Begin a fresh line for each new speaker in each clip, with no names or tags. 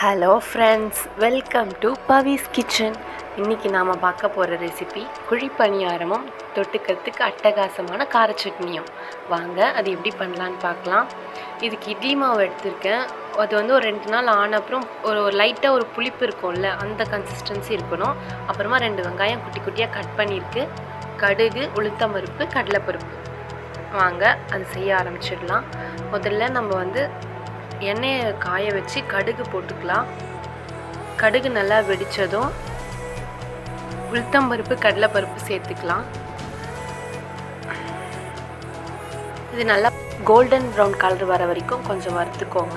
hello friends welcome to Pavi's kitchen இன்றைக்கி நாம் பார்க்க போகிற ரெசிபி குழிப்பணியாரமும் தொட்டுக்கிறதுக்கு அட்டகாசமான கார சட்னியும் வாங்க அது எப்படி பண்ணலான்னு பார்க்கலாம் இதுக்கு இட்லி மாவு எடுத்திருக்கேன் அது வந்து ஒரு ரெண்டு நாள் ஆன அப்புறம் ஒரு ஒரு லைட்டாக ஒரு புளிப்பு இருக்கும்ல அந்த கன்சிஸ்டன்சி இருக்கணும் அப்புறமா ரெண்டு வெங்காயம் குட்டி குட்டியாக கட் பண்ணியிருக்கு கடுகு உளுத்தம்பருப்பு கடலைப்பருப்பு வாங்க அது செய்ய ஆரம்பிச்சிடலாம் முதல்ல நம்ம வந்து எண்ணெயை காய வச்சு கடுகு போட்டுக்கலாம் கடுகு நல்லா வெடித்ததும் உளுத்தம்பருப்பு கடலைப்பருப்பு சேர்த்துக்கலாம் இது நல்லா கோல்டன் ப்ரௌன் கலர் வர வரைக்கும் கொஞ்சம் வறுத்துக்கோங்க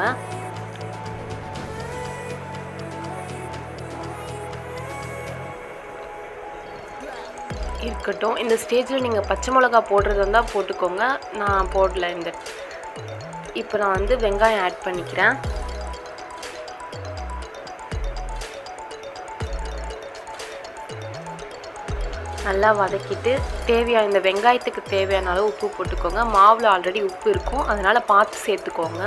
இருக்கட்டும் இந்த ஸ்டேஜில் நீங்கள் பச்சை மிளகா போடுறது இருந்தால் போட்டுக்கோங்க நான் போடல இந்த இப்போ நான் வந்து வெங்காயம் ஆட் பண்ணிக்கிறேன் நல்லா வதக்கிட்டு தேவையான இந்த வெங்காயத்துக்கு தேவையான அளவு உப்பு போட்டுக்கோங்க மாவில் ஆல்ரெடி உப்பு இருக்கும் அதனால் பார்த்து சேர்த்துக்கோங்க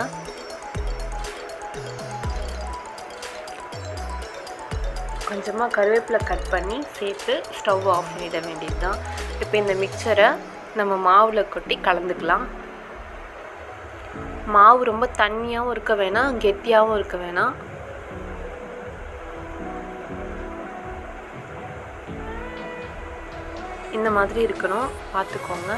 கொஞ்சமாக கருவேப்பிலை கட் பண்ணி சேர்த்து ஸ்டவ் ஆஃப் பண்ணிட வேண்டியது தான் இப்போ இந்த மிக்சரை நம்ம மாவில் கொட்டி கலந்துக்கலாம் மாவு ரொம்ப தண்ணியாகவும் இருக்க வேணாம் கெட்டியாகவும் இருக்க வேணாம் இந்த மாதிரி இருக்கணும் பார்த்துக்கோங்க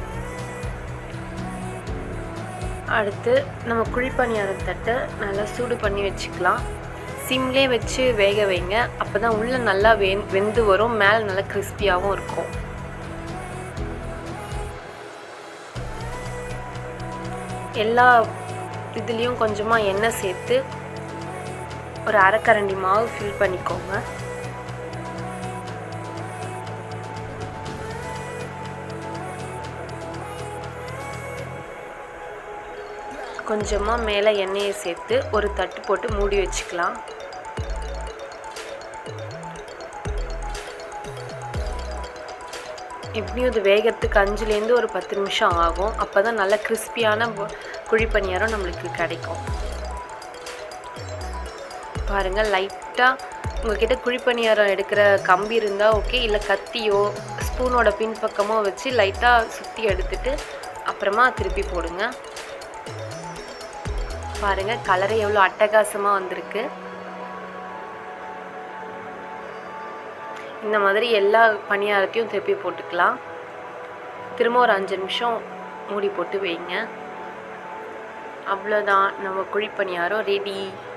அடுத்து நம்ம குழிப்பணியாரம் தட்டை நல்லா சூடு பண்ணி வச்சுக்கலாம் சிம்லே வச்சு வேக வைங்க அப்போ தான் உள்ளே நல்லா வெ வெந்து வரும் மேலே நல்லா கிறிஸ்பியாகவும் இருக்கும் எல்லா இதுலேயும் கொஞ்சமாக எண்ணெய் சேர்த்து ஒரு அரைக்கரண்டி மாவு ஃபில் பண்ணிக்கோங்க கொஞ்சமாக மேலே எண்ணெயை சேர்த்து ஒரு தட்டு போட்டு மூடி வச்சுக்கலாம் எப்படியும் இது வேகிறதுக்கு அஞ்சுலேருந்து ஒரு பத்து நிமிஷம் ஆகும் அப்போ தான் நல்ல கிறிஸ்பியான குழிப்பணியாரம் நம்மளுக்கு கிடைக்கும் பாருங்கள் லைட்டாக உங்ககிட்ட குழிப்பணியாரம் எடுக்கிற கம்பி இருந்தால் ஓகே இல்லை கத்தியோ ஸ்பூனோட பின்பக்கமோ வச்சு லைட்டாக சுற்றி எடுத்துட்டு அப்புறமா திருப்பி போடுங்க பாருங்கள் கலரே எவ்வளோ அட்டகாசமாக வந்திருக்கு இந்த மாதிரி எல்லா பணியாரத்தையும் திருப்பி போட்டுக்கலாம் திரும்ப ஒரு அஞ்சு நிமிஷம் மூடி போட்டு வைங்க அவ்வளோதான் நம்ம குழிப்பணியாரம் ரெடி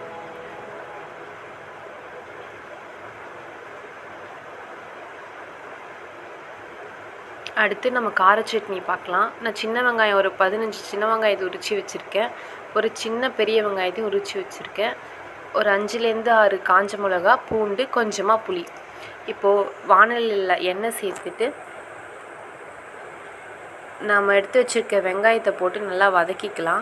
அடுத்து நம்ம கார சட்னி பார்க்கலாம் நான் சின்ன வெங்காயம் ஒரு பதினஞ்சு சின்ன வெங்காயத்தை உரித்து வச்சுருக்கேன் ஒரு சின்ன பெரிய வெங்காயத்தையும் உரித்து வச்சுருக்கேன் ஒரு அஞ்சுலேருந்து ஆறு காஞ்ச மிளகா பூண்டு கொஞ்சமாக புளி இப்போது வானலில் எண்ணெய் சேர்த்துட்டு நாம் எடுத்து வச்சுருக்க வெங்காயத்தை போட்டு நல்லா வதக்கிக்கலாம்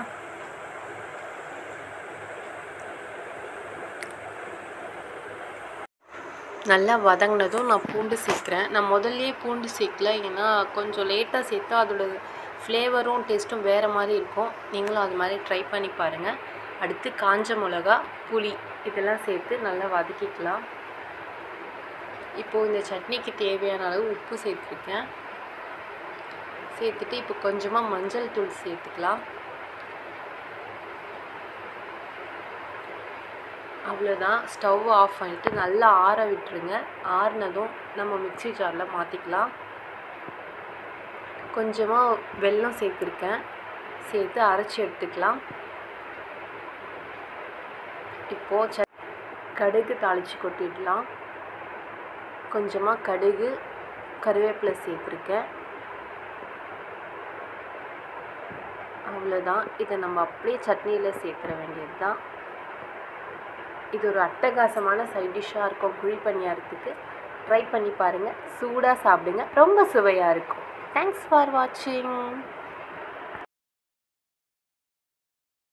நல்லா வதங்கினதும் நான் பூண்டு சேர்க்குறேன் நான் முதல்லையே பூண்டு சேர்க்கல ஏன்னா கொஞ்சம் லேட்டாக சேர்த்தா அதோட ஃப்ளேவரும் டேஸ்ட்டும் வேறு மாதிரி இருக்கும் நீங்களும் அது மாதிரி ட்ரை பண்ணி பாருங்கள் அடுத்து காஞ்ச மிளகா புளி இதெல்லாம் சேர்த்து நல்லா வதக்கிக்கலாம் இப்போது இந்த சட்னிக்கு தேவையான அளவு உப்பு சேர்த்துருக்கேன் சேர்த்துட்டு இப்போ கொஞ்சமாக மஞ்சள் தூள் சேர்த்துக்கலாம் அவ்வளோதான் ஸ்டவ் ஆஃப் பண்ணிவிட்டு நல்லா ஆற விட்டுருங்க ஆறுனதும் நம்ம மிக்சி ஜாரில் மாற்றிக்கலாம் கொஞ்சமாக வெல்லம் சேர்த்துருக்கேன் சேர்த்து அரைச்சி எடுத்துக்கலாம் இப்போது ச கடுகு தாளித்து கொட்டிடலாம் கொஞ்சமாக கடுகு கருவேப்பிலை சேர்த்துருக்கேன் அவ்வளோதான் இதை நம்ம அப்படியே சட்னியில் சேர்த்துற வேண்டியது தான் இது ஒரு அட்டகாசமான சைட் டிஷ்ஷாக இருக்கும் குழி பணியாரத்துக்கு ட்ரை பண்ணி பாருங்கள் சூடாக சாப்பிடுங்க ரொம்ப சுவையாக இருக்கும் தேங்க்ஸ் ஃபார் வாட்சிங்